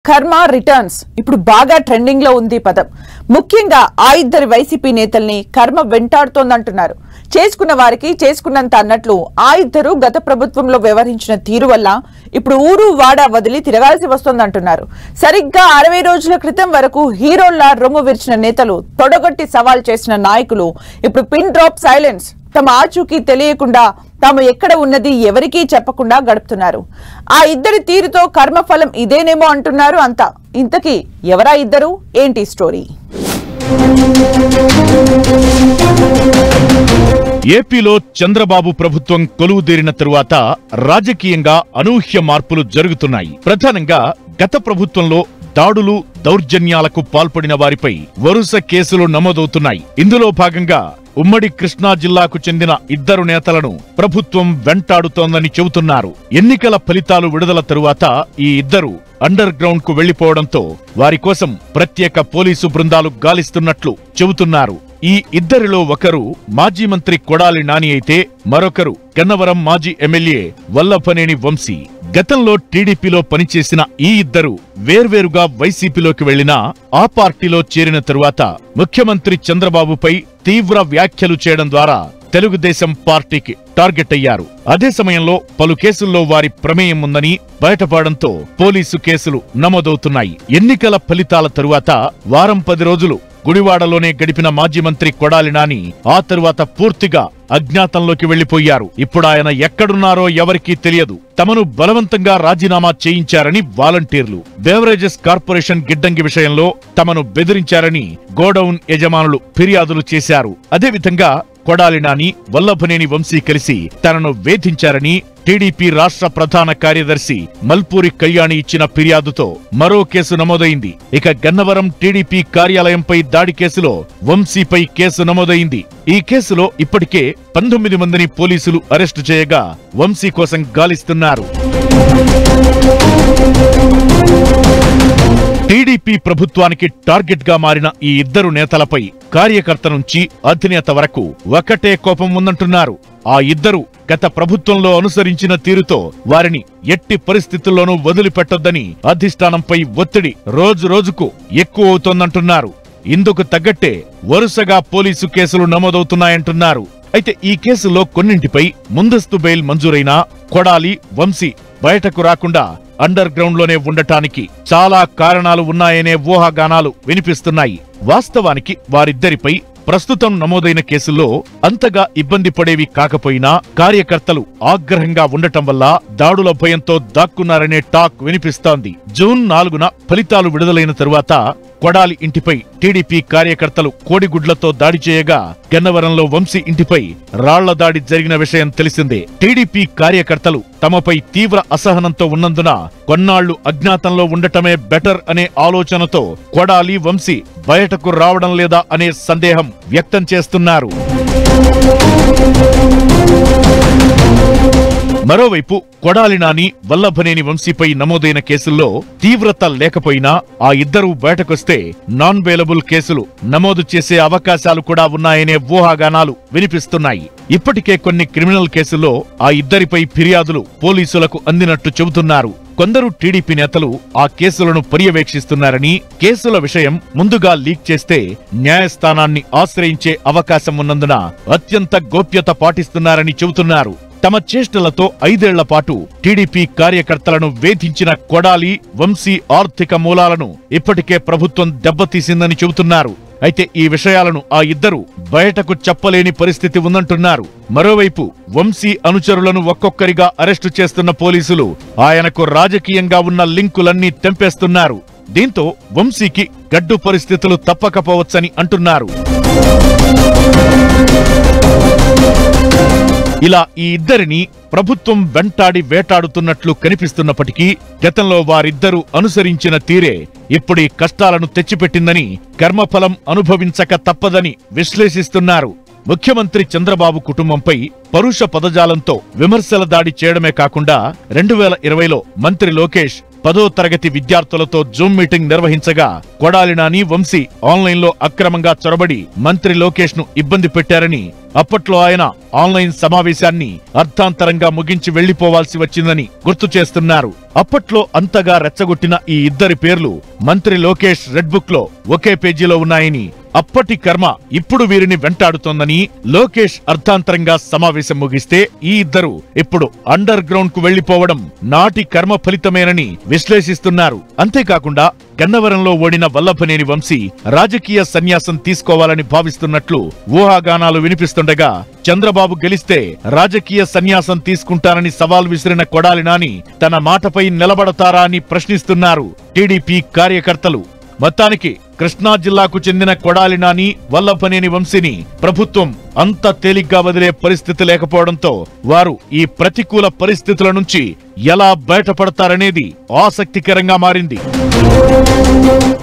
కర్మ రిటర్న్స్ ఇప్పుడు బాగా ట్రెండింగ్ లో ఉంది ఈ పదం ముఖ్యంగా ఆ ఇద్దరి వైసీపీ నేతల్ని కర్మ వెంటాడుతోందంటున్నారు చేసుకున్న వారికి చేసుకున్నంత అన్నట్లు ఆ ఇద్దరు గత ప్రభుత్వంలో వ్యవహరించిన తీరు వల్ల ఇప్పుడు ఊరు వాడ వదిలి తిరగాల్సి వస్తోందంటున్నారు సరిగ్గా అరవై రోజుల క్రితం వరకు హీరోల్లా రొమ్ము విరిచిన నేతలు తొడగొట్టి సవాల్ చేసిన నాయకులు ఇప్పుడు పిన్ డ్రాప్ సైలెన్స్ తమ ఆచూకీ తెలియకుండా తాము ఎక్కడ ఉన్నది ఎవరికీ చెప్పకుండా గడుపుతున్నారు ఆ ఇద్దరి తీరుతో కర్మఫలం ఇదేనేమో అంటున్నారు అంతా ఇంతకీ ఎవరా ఇద్దరు ఏంటి స్టోరీ ఏపీలో చంద్రబాబు ప్రభుత్వం కొలువుదీరిన తరువాత రాజకీయంగా అనూహ్య మార్పులు జరుగుతున్నాయి ప్రధానంగా గత ప్రభుత్వంలో దాడులు దౌర్జన్యాలకు పాల్పడిన వారిపై వరుస కేసులు నమోదవుతున్నాయి ఇందులో భాగంగా ఉమ్మడి కృష్ణా జిల్లాకు చెందిన ఇద్దరు నేతలను ప్రభుత్వం వెంటాడుతోందని చెబుతున్నారు ఎన్నికల ఫలితాలు విడుదల తరువాత ఈ ఇద్దరు అండర్ గ్రౌండ్ కు వెళ్లిపోవడంతో వారి కోసం ప్రత్యేక పోలీసు బృందాలు గాలిస్తున్నట్లు చెబుతున్నారు ఈ ఇద్దరిలో ఒకరు మాజీ మంత్రి కొడాలి నాని అయితే మరొకరు గన్నవరం మాజీ ఎమ్మెల్యే వల్లభనేని వంశీ గతంలో టీడీపీలో పనిచేసిన ఈ ఇద్దరు వేర్వేరుగా వైసీపీలోకి వెళ్లినా ఆ పార్టీలో చేరిన తరువాత ముఖ్యమంత్రి చంద్రబాబుపై తీవ్ర వ్యాఖ్యలు చేయడం ద్వారా తెలుగుదేశం పార్టీకి టార్గెట్ అయ్యారు అదే సమయంలో పలు కేసుల్లో వారి ప్రమేయం ఉందని బయటపడడంతో పోలీసు కేసులు నమోదవుతున్నాయి ఎన్నికల ఫలితాల తరువాత వారం పది రోజులు గుడివాడలోనే గడిపిన మాజీ మంత్రి కొడాలి నాని ఆ తరువాత పూర్తిగా అజ్ఞాతంలోకి వెళ్లిపోయారు ఇప్పుడు ఆయన ఎక్కడున్నారో ఎవరికీ తెలియదు తమను బలవంతంగా రాజీనామా చేయించారని వాలంటీర్లు బేవరేజెస్ కార్పొరేషన్ గిడ్డంగి విషయంలో తమను బెదిరించారని గోడౌన్ యజమానులు ఫిర్యాదులు చేశారు అదేవిధంగా కొడాలి నాని వల్లభనేని వంశీ కలిసి తనను వేధించారని టీడీపీ రాష్ట్ర ప్రధాన కార్యదర్శి మల్పూరి కళ్యాణి ఇచ్చిన ఫిర్యాదుతో మరో కేసు నమోదైంది ఇక గన్నవరం టీడీపీ కార్యాలయంపై దాడి కేసులో వంశీపై కేసు నమోదైంది ఈ కేసులో ఇప్పటికే పంతొమ్మిది మందిని పోలీసులు అరెస్టు చేయగా వంశీ కోసం గాలిస్తున్నారు టీడీపీ ప్రభుత్వానికి టార్గెట్ గా మారిన ఈ ఇద్దరు నేతలపై కార్యకర్త నుంచి అధినేత వరకు ఒకటే కోపం ఉందంటున్నారు ఆ ఇద్దరు గత ప్రభుత్వంలో అనుసరించిన తీరుతో వారిని ఎట్టి పరిస్థితుల్లోనూ వదిలిపెట్టొద్దని అధిష్టానంపై ఒత్తిడి రోజు రోజుకు ఎక్కువ అవుతోందంటున్నారు ఇందుకు తగ్గట్టే వరుసగా పోలీసు కేసులు నమోదవుతున్నాయంటున్నారు అయితే ఈ కేసులో కొన్నింటిపై ముందస్తు బెయిల్ మంజూరైనా కొడాలి వంశీ బయటకు రాకుండా అండర్ గ్రౌండ్ లోనే ఉండటానికి చాలా కారణాలు ఉన్నాయనే ఊహాగానాలు వినిపిస్తున్నాయి వాస్తవానికి వారిద్దరిపై ప్రస్తుతం నమోదైన కేసుల్లో అంతగా ఇబ్బంది పడేవి కాకపోయినా కార్యకర్తలు ఆగ్రహంగా ఉండటం వల్ల దాడుల భయంతో దాక్కున్నారనే టాక్ వినిపిస్తోంది జూన్ నాలుగున ఫలితాలు విడుదలైన తరువాత కొడాలి ఇంటిపై టీడీపీ కార్యకర్తలు కోడిగుడ్లతో దాడి చేయగా గన్నవరంలో వంశీ ఇంటిపై రాళ్ల దాడి జరిగిన విషయం తెలిసిందే టీడీపీ కార్యకర్తలు తమపై తీవ్ర అసహనంతో ఉన్నందున కొన్నాళ్లు అజ్ఞాతంలో ఉండటమే బెటర్ అనే ఆలోచనతో కొడాలి వంశీ బయటకు రావడం లేదా అనే సందేహం వ్యక్తం చేస్తున్నారు మరోవైపు కొడాలి నాని వల్లభనేని వంశీపై నమోదైన కేసుల్లో తీవ్రత లేకపోయినా ఆ ఇద్దరూ బయటకొస్తే నాన్ వేలబుల్ కేసులు నమోదు చేసే అవకాశాలు కూడా ఉన్నాయనే ఊహాగానాలు వినిపిస్తున్నాయి ఇప్పటికే కొన్ని క్రిమినల్ కేసుల్లో ఆ ఇద్దరిపై ఫిర్యాదులు పోలీసులకు అందినట్టు చెబుతున్నారు కొందరు టీడీపీ నేతలు ఆ కేసులను పర్యవేక్షిస్తున్నారని కేసుల విషయం ముందుగా లీక్ చేస్తే న్యాయస్థానాన్ని ఆశ్రయించే అవకాశం ఉన్నందున అత్యంత గోప్యత పాటిస్తున్నారని చెబుతున్నారు తమ చేష్టలతో ఐదేళ్ల పాటు టీడీపీ కార్యకర్తలను వేధించిన కొడాలి వంశీ ఆర్థిక మూలాలను ఇప్పటికే ప్రభుత్వం దెబ్బతీసిందని చెబుతున్నారు అయితే ఈ విషయాలను ఆ ఇద్దరు బయటకు చెప్పలేని పరిస్థితి ఉందంటున్నారు మరోవైపు వంశీ అనుచరులను ఒక్కొక్కరిగా అరెస్టు చేస్తున్న పోలీసులు ఆయనకు రాజకీయంగా ఉన్న లింకులన్నీ తెంపేస్తున్నారు దీంతో వంశీకి గడ్డు పరిస్థితులు తప్పకపోవచ్చని అంటున్నారు ఇలా ఈ ఇద్దరిని ప్రభుత్వం వెంటాడి వేటాడుతున్నట్లు కనిపిస్తున్నప్పటికీ గతంలో వారిద్దరూ అనుసరించిన తీరే ఇప్పుడీ కష్టాలను తెచ్చిపెట్టిందని కర్మఫలం అనుభవించక తప్పదని విశ్లేషిస్తున్నారు ముఖ్యమంత్రి చంద్రబాబు కుటుంబంపై పరుష పదజాలంతో విమర్శల దాడి చేయడమే కాకుండా రెండు వేల ఇరవైలో మంత్రి లోకేష్ పదో తరగతి విద్యార్థులతో జూమ్ మీటింగ్ నిర్వహించగా కొడాలి నాని వంశీ ఆన్లైన్లో అక్రమంగా చొరబడి మంత్రి లోకేష్ ను ఇబ్బంది పెట్టారని అప్పట్లో ఆయన ఆన్లైన్ సమావేశాన్ని అర్థాంతరంగా ముగించి వెళ్లిపోవాల్సి వచ్చిందని గుర్తు చేస్తున్నారు అప్పట్లో అంతగా రెచ్చగొట్టిన ఈ ఇద్దరి పేర్లు మంత్రి లోకేష్ రెడ్ బుక్ లో ఒకే పేజీలో ఉన్నాయని అప్పటి కర్మ ఇప్పుడు వీరిని వెంటాడుతోందని లోకేష్ అర్థాంతరంగా సమావేశం ముగిస్తే ఈ ఇద్దరు ఇప్పుడు అండర్ గ్రౌండ్ కు వెళ్లిపోవడం నాటి కర్మ ఫలితమేనని విశ్లేషిస్తున్నారు అంతేకాకుండా గన్నవరంలో ఓడిన వల్లభనేని వంశీ రాజకీయ సన్యాసం తీసుకోవాలని భావిస్తున్నట్లు ఊహాగానాలు వినిపిస్తుండగా చంద్రబాబు గెలిస్తే రాజకీయ సన్యాసం తీసుకుంటానని సవాల్ విసిరిన కొడాలి నాని తన మాటపై నిలబడతారా అని ప్రశ్నిస్తున్నారు టీడీపీ కార్యకర్తలు మొత్తానికి కృష్ణా జిల్లాకు చెందిన కొడాలి నాని వల్లభనేని వంశీని ప్రభుత్వం అంత తేలిగ్గా వదిలే పరిస్థితి లేకపోవడంతో వారు ఈ ప్రతికూల పరిస్థితుల నుంచి ఎలా బయటపడతారనేది ఆసక్తికరంగా మారింది